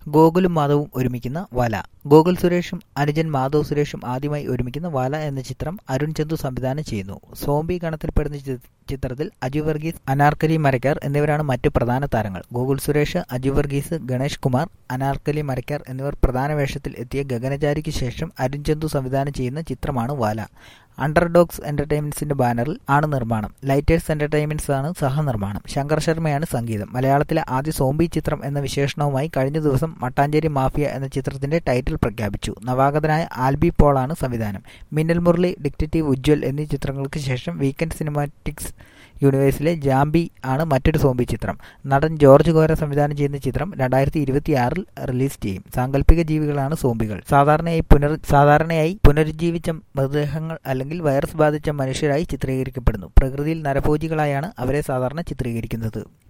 ഗോകുലും മാധവും ഒരുമിക്കുന്ന വല ഗോകുൽ സുരേഷും അനുജൻ മാധവ് സുരേഷും ആദ്യമായി ഒരുമിക്കുന്ന വല എന്ന ചിത്രം അരുൺ ചന്തു സംവിധാനം ചെയ്യുന്നു സോംബി ഗണത്തിൽപ്പെടുന്ന ചി- ചിത്രത്തിൽ അജു വർഗീസ് അനാർക്കലി മരക്കാർ എന്നിവരാണ് മറ്റു പ്രധാന താരങ്ങൾ ഗോകുൽ സുരേഷ് അജു വർഗീസ് ഗണേഷ് കുമാർ അനാർക്കലി മരക്കാർ എന്നിവർ പ്രധാന വേഷത്തിൽ എത്തിയ ഗഗനചാരിക്ക് ശേഷം അരുൺ ചന്തു സംവിധാനം ചെയ്യുന്ന ചിത്രമാണ് വാല അണ്ടർഡോഗ്സ് എന്റർടൈൻമെന്റ്സിന്റെ ബാനറിൽ ആണ് നിർമ്മാണം ലൈറ്റേഴ്സ് എന്റർടൈൻമെന്റ്സ് ആണ് സഹനിർമ്മാണം ശങ്കർ ശർമ്മയാണ് സംഗീതം മലയാളത്തിലെ ആദ്യ സോംബി ചിത്രം എന്ന വിശേഷണവുമായി കഴിഞ്ഞ ദിവസം മട്ടാഞ്ചേരി മാഫിയ എന്ന ചിത്രത്തിന്റെ ടൈറ്റിൽ പ്രഖ്യാപിച്ചു നവാഗതനായ ആൽബി പോളാണ് സംവിധാനം മിന്നൽ മുരളി ഡിക്റ്റേറ്റീവ് ഉജ്ജ്വൽ എന്നീ ചിത്രങ്ങൾക്ക് ശേഷം വീക്കെൻഡ് സിനിമാറ്റിക്സ് യൂണിവേഴ്സിലെ ജാംബി ആണ് മറ്റൊരു സോംബി ചിത്രം നടൻ ജോർജ് ഗോര സംവിധാനം ചെയ്യുന്ന ചിത്രം രണ്ടായിരത്തി ഇരുപത്തിയാറിൽ റിലീസ് ചെയ്യും സാങ്കല്പിക ജീവികളാണ് സോംബികൾ സാധാരണയായി പുനർ സാധാരണയായി പുനരുജ്ജീവിച്ച മൃതദേഹങ്ങൾ അല്ലെങ്കിൽ വൈറസ് ബാധിച്ച മനുഷ്യരായി ചിത്രീകരിക്കപ്പെടുന്നു പ്രകൃതിയിൽ നരഭോജികളായാണ് അവരെ സാധാരണ ചിത്രീകരിക്കുന്നത്